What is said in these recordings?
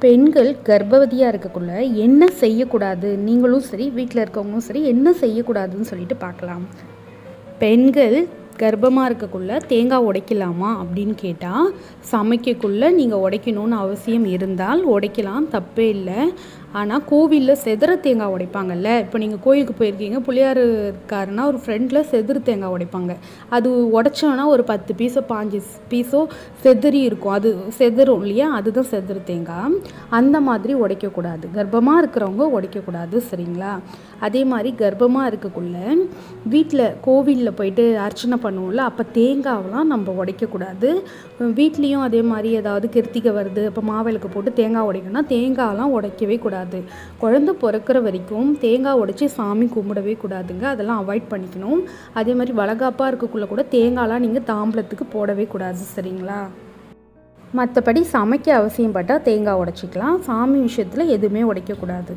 பெண்கள் கர்ப்பவதியாக இருக்கக்குள்ள என்ன செய்யக்கூடாது நீங்களும் சரி வீட்டில் இருக்கவங்களும் சரி என்ன செய்யக்கூடாதுன்னு சொல்லிட்டு பார்க்கலாம் பெண்கள் கர்ப்பமாக இருக்கக்குள்ள தேங்காய் உடைக்கலாமா அப்படின்னு கேட்டால் சமைக்கக்குள்ளே நீங்கள் உடைக்கணும்னு அவசியம் இருந்தால் உடைக்கலாம் தப்பே இல்லை ஆனால் கோவிலில் செதற தேங்காய் உடைப்பாங்கல்ல இப்போ நீங்கள் கோயிலுக்கு போயிருக்கீங்க பிள்ளையார் இருக்காருன்னா ஒரு ஃப்ரெண்டில் செதுறு தேங்காய் உடைப்பாங்க அது உடைச்சோன்னா ஒரு பத்து பீஸோ பாஞ்சு பீஸோ செதறி இருக்கும் அது செதறும் இல்லையா அதுதான் செதறு தேங்காய் அந்த மாதிரி உடைக்கக்கூடாது கர்ப்பமாக இருக்கிறவங்க உடைக்கக்கூடாது சரிங்களா அதே மாதிரி கர்ப்பமாக இருக்கக்குள்ள வீட்டில் கோவிலில் போயிட்டு அர்ச்சனை பண்ணுவோம்ல அப்போ தேங்காவெலாம் நம்ம உடைக்கக்கூடாது வீட்லேயும் அதே மாதிரி ஏதாவது கிருத்திகை வருது இப்போ மாவிளக்கு போட்டு தேங்காய் உடைக்கணும்னா தேங்காயெலாம் உடைக்கவே கூடாது குழந்தை பிறக்கிற வரைக்கும் தேங்காய் உடைச்சி சாமி கும்பிடவே கூடாதுங்க அதெல்லாம் அவாய்ட் பண்ணிக்கணும் அதே மாதிரி வளகாப்பாக இருக்கக்குள்ள கூட தேங்காய்லாம் நீங்கள் தாம்பலத்துக்கு போடவே கூடாது சரிங்களா மற்றபடி சமைக்க அவசியம் பட்டால் தேங்காய் உடைச்சிக்கலாம் சாமி விஷயத்தில் எதுவுமே உடைக்கக்கூடாது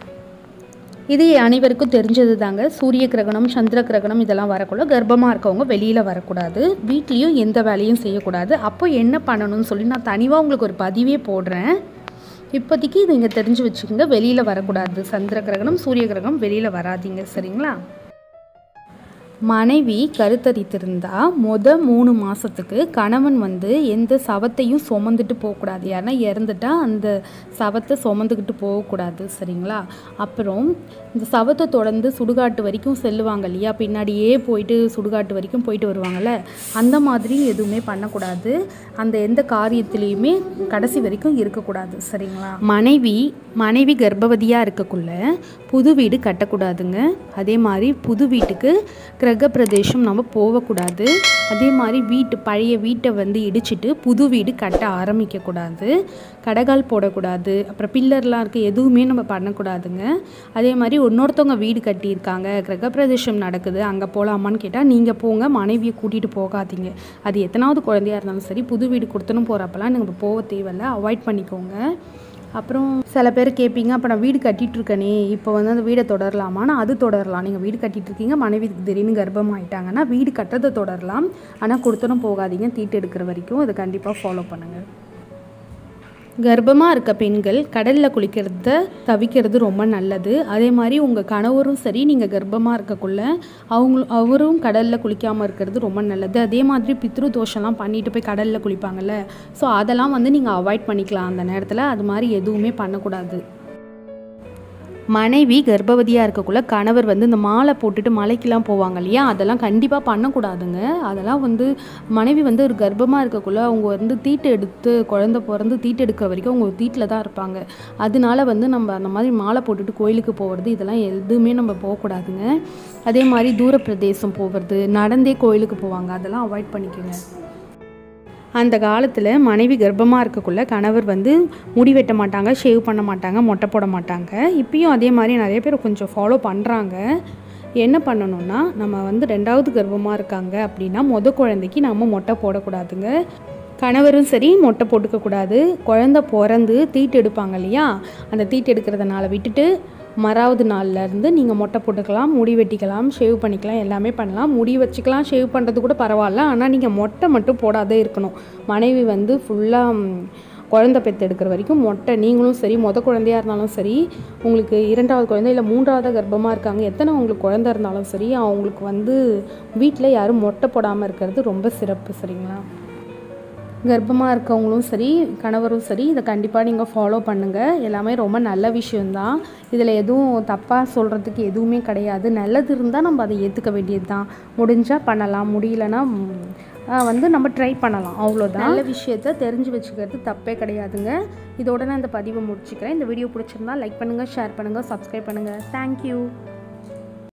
இது அனைவருக்கும் தெரிஞ்சது தாங்க சூரிய கிரகணம் சந்திர கிரகணம் இதெல்லாம் வரக்குள்ள கர்ப்பமாக இருக்கவங்க வெளியில் வரக்கூடாது வீட்லேயும் எந்த வேலையும் செய்யக்கூடாது அப்போ என்ன பண்ணணும்னு சொல்லி நான் தனியாக உங்களுக்கு ஒரு பதிவே போடுறேன் இப்போதைக்கு இது இங்கே தெரிஞ்சு வச்சுக்கோங்க வெளியில் வரக்கூடாது சந்திர கிரகணம் சூரிய கிரகணம் வெளியில் வராதீங்க சரிங்களா மனைவி கருத்தரித்திருந்தா மொத மூணு மாதத்துக்கு கணவன் வந்து எந்த சவத்தையும் சுமந்துட்டு போகக்கூடாது யாருன்னா இறந்துட்டா அந்த சவத்தை சுமந்துக்கிட்டு போகக்கூடாது சரிங்களா அப்புறம் இந்த சவத்தை தொடர்ந்து சுடுகாட்டு வரைக்கும் செல்லுவாங்க இல்லையா பின்னாடியே போயிட்டு சுடுகாட்டு வரைக்கும் போயிட்டு வருவாங்கள்ல அந்த மாதிரி எதுவுமே பண்ணக்கூடாது அந்த எந்த காரியத்துலேயுமே கடைசி வரைக்கும் இருக்கக்கூடாது சரிங்களா மனைவி மனைவி கர்ப்பவதியாக இருக்கக்குள்ள புது வீடு கட்டக்கூடாதுங்க அதே மாதிரி புது வீட்டுக்கு கிரக பிரதேசம் நம்ம போகக்கூடாது அதே மாதிரி வீட்டு பழைய வீட்டை வந்து இடிச்சிட்டு புது வீடு கட்ட ஆரம்பிக்கக்கூடாது கடைகால் போடக்கூடாது அப்புறம் பில்லர்லாம் இருக்குது எதுவுமே நம்ம பண்ணக்கூடாதுங்க அதே மாதிரி இன்னொருத்தவங்க வீடு கட்டியிருக்காங்க கிரகப்பிரதேசம் நடக்குது அங்கே போகலாமான்னு கேட்டால் நீங்கள் போங்க மனைவியை கூட்டிகிட்டு போகாதீங்க அது எத்தனாவது குழந்தையா இருந்தாலும் சரி புது வீடு கொடுத்தனும் போகிறப்பெல்லாம் நீங்கள் போக தேவையில்ல அவாய்ட் பண்ணிக்கோங்க அப்புறம் சில பேர் கேட்பீங்க அப்போ நான் வீடு கட்டிட்டு இருக்கேனே இப்போ வந்து அந்த வீடை தொடரலாமான்னா அது தொடரலாம் நீங்கள் வீடு கட்டிட்டு இருக்கீங்க மனைவி திடீர்னு கர்ப்பமாயிட்டாங்கன்னா வீடு கட்டுறதை தொடரலாம் ஆனால் கொடுத்தனும் போகாதீங்க தீட்டு எடுக்கிற வரைக்கும் அதை கண்டிப்பாக ஃபாலோ பண்ணுங்கள் கர்ப்பமாக இருக்க பெண்கள் கடலில் குளிக்கிறத தவிக்கிறது ரொம்ப நல்லது அதே மாதிரி உங்கள் கணவரும் சரி நீங்கள் கர்ப்பமாக இருக்கக்குள்ள அவங்க அவரும் கடலில் குளிக்காமல் இருக்கிறது ரொம்ப நல்லது அதே மாதிரி பித்ரு தோஷம்லாம் பண்ணிட்டு போய் கடலில் குளிப்பாங்கல்ல ஸோ அதெல்லாம் வந்து நீங்கள் அவாய்ட் பண்ணிக்கலாம் அந்த நேரத்தில் அது மாதிரி எதுவுமே பண்ணக்கூடாது மனைவி கர்ப்பவதியாக இருக்கக்குள்ள கணவர் வந்து இந்த மாலை போட்டுட்டு மலைக்கெலாம் போவாங்க இல்லையா அதெல்லாம் கண்டிப்பாக பண்ணக்கூடாதுங்க அதெல்லாம் வந்து மனைவி வந்து ஒரு கர்ப்பமாக இருக்கக்குள்ள அவங்க வந்து தீட்டு எடுத்து குழந்த பிறந்து தீட்டு எடுக்கிற வரைக்கும் அவங்க தீட்டில் தான் இருப்பாங்க அதனால வந்து நம்ம அந்த மாதிரி மாலை போட்டுட்டு கோயிலுக்கு போகிறது இதெல்லாம் எதுவுமே நம்ம போகக்கூடாதுங்க அதே மாதிரி தூர பிரதேசம் போகிறது நடந்தே கோயிலுக்கு போவாங்க அதெல்லாம் அவாய்ட் பண்ணிக்கோங்க அந்த காலத்தில் மனைவி கர்ப்பமாக இருக்கக்குள்ள கணவர் வந்து முடி வெட்ட மாட்டாங்க ஷேவ் பண்ண மாட்டாங்க மொட்டை போட மாட்டாங்க இப்பயும் அதே மாதிரி நிறைய பேர் கொஞ்சம் ஃபாலோ பண்ணுறாங்க என்ன பண்ணணும்னா நம்ம வந்து ரெண்டாவது கர்ப்பமாக இருக்காங்க அப்படின்னா மொத குழந்தைக்கு நம்ம மொட்டை போடக்கூடாதுங்க கணவரும் சரி மொட்டை போட்டுக்கக்கூடாது குழந்த பிறந்து தீட்டு எடுப்பாங்க இல்லையா அந்த தீட்டு எடுக்கிறதுனால விட்டுட்டு மறாவது நாள்லேருந்து நீங்கள் மொட்டை போட்டுக்கலாம் முடி வெட்டிக்கலாம் ஷேவ் பண்ணிக்கலாம் எல்லாமே பண்ணலாம் முடி வச்சுக்கலாம் ஷேவ் பண்ணுறது கூட பரவாயில்ல ஆனால் நீங்கள் மொட்டை மட்டும் போடாதே இருக்கணும் மனைவி வந்து ஃபுல்லாக குழந்த பெற்று எடுக்கிற வரைக்கும் மொட்டை நீங்களும் சரி மொத குழந்தையா இருந்தாலும் சரி உங்களுக்கு இரண்டாவது குழந்தை இல்லை மூன்றாவது கர்ப்பமாக இருக்காங்க எத்தனை உங்களுக்கு குழந்தை இருந்தாலும் சரி அவங்களுக்கு வந்து வீட்டில் யாரும் மொட்டை போடாமல் இருக்கிறது ரொம்ப சிறப்பு சரிங்களா கர்ப்பமாக இருக்கவங்களும் சரி கணவரும் சரி இதை கண்டிப்பாக நீங்கள் ஃபாலோ பண்ணுங்கள் எல்லாமே ரொம்ப நல்ல விஷயந்தான் இதில் எதுவும் தப்பாக சொல்கிறதுக்கு எதுவுமே கிடையாது நல்லது இருந்தால் நம்ம அதை ஏற்றுக்க வேண்டியது தான் முடிஞ்சால் பண்ணலாம் முடியலன்னா வந்து நம்ம ட்ரை பண்ணலாம் அவ்வளோதான் நல்ல விஷயத்த தெரிஞ்சு வச்சுக்கிறது தப்பே கிடையாதுங்க இதோட நான் இந்த பதிவை முடிச்சுக்கிறேன் இந்த வீடியோ பிடிச்சிருந்தா லைக் பண்ணுங்கள் ஷேர் பண்ணுங்கள் சப்ஸ்கிரைப் பண்ணுங்கள் தேங்க்யூ